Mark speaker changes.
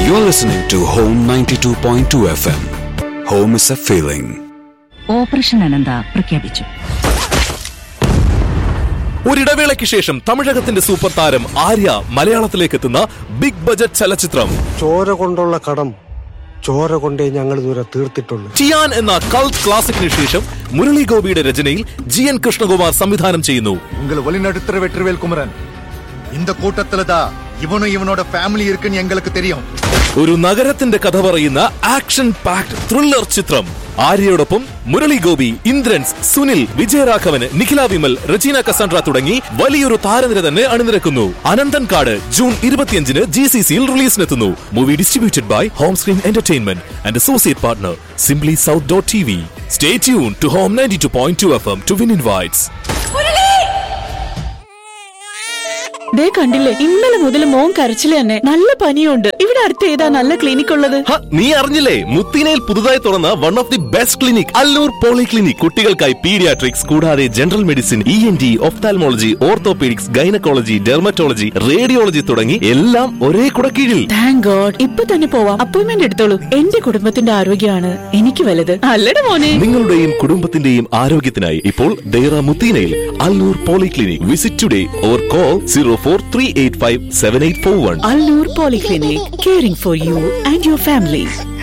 Speaker 1: You're listening to Home 92.2 FM. Home is a feeling.
Speaker 2: Operation Anantha പ്രഖ്യാപിച്ചു
Speaker 3: ഒരിടവേളയ്ക്ക് ശേഷം തമിഴകത്തിന്റെ super താരം ആര്യ മലയാളത്തിലേക്ക് എത്തുന്ന ബിഗ് ബജറ്റ് ചലച്ചിത്രം
Speaker 4: ചോര കൊണ്ടുള്ള കടം ചോര കൊണ്ടേ ഞങ്ങൾ ഇതുവരെ തീർത്തിട്ടുള്ളൂ
Speaker 3: ടിയാൻ എന്ന കൾട്ട് ക്ലാസിക്കിന് ശേഷം മുരളി ഗോപിയുടെ രചനയിൽ ജി എൻ കൃഷ്ണകുമാർ സംവിധാനം ചെയ്യുന്നു
Speaker 5: உங்களை வழிநடத்துற வெற்றிவேல் குமரன் இந்த கூட்டத்துல தான் இவனும் இவனோட ஃபேமிலி இருக்குன்னு எங்களுக்கு தெரியும்
Speaker 3: ഒരു നഗരത്തിന്റെ കഥ പറയുന്ന ആക്ഷൻ പാക്ഡ് ത്രില്ലർ ചിത്രം ആര്യയോടൊപ്പം മുരളി ഗോപി ഇന്ദ്രൻസ് സുനിൽ വിജയരാഘവൻ നിഖില വിമൽ റജീന കസാൻഡ്ര തുടങ്ങി വലിയൊരു താരനിര തന്നെ അണിനിരക്കുന്നു അനന്തൻ കാട് ജൂൺ ഇരുപത്തിയഞ്ചിന് ജി സി സിയിൽ റിലീസിനെത്തുന്നു movie distributed by home screen entertainment and associate partner simply south dot T V stay tune to home ninety two point two F M to win invites
Speaker 6: ദേ കണ്ടില്ലേ ഇന്നലെ മുതൽ മോൻ കരച്ചില് തന്നെ നല്ല പനിയുണ്ട് ഇവിടെ അടുത്ത് ഏതാ നല്ല ക്ലിനിക് ഉള്ളത്
Speaker 3: ഹ, നീ അറിഞ്ഞില്ലേ മുത്തിനയിൽ പുതുതായി തുറന്ന one of the best clinic Allur poly clinic കുട്ടികൾക്കായി പീഡിയാട്രിക്സ് കൂടാതെ general medicine E N T ophthalmology orthopaedics gynaecology dermatology radiology തുടങ്ങി എല്ലാം ഒരേ കുടക്കീഴിൽ
Speaker 6: താങ്ക് ഗോഡ് ഇപ്പൊ തന്നെ പോവാം അപ്പോയിന്റ്മെന്റ് എടുത്തോളൂ എന്റെ കുടുംബത്തിന്റെ ആരോഗ്യമാണ് എനിക്ക് വലുത് അല്ലട മോനെ
Speaker 3: നിങ്ങളുടെയും കുടുംബത്തിന്റെയും ആരോഗ്യത്തിനായി ഇപ്പോൾ ദേറ മുത്തീനയിൽ Allur poly clinic visit today or call zero four three eight five seven eight four one
Speaker 6: Allur polyclinic caring for you and your family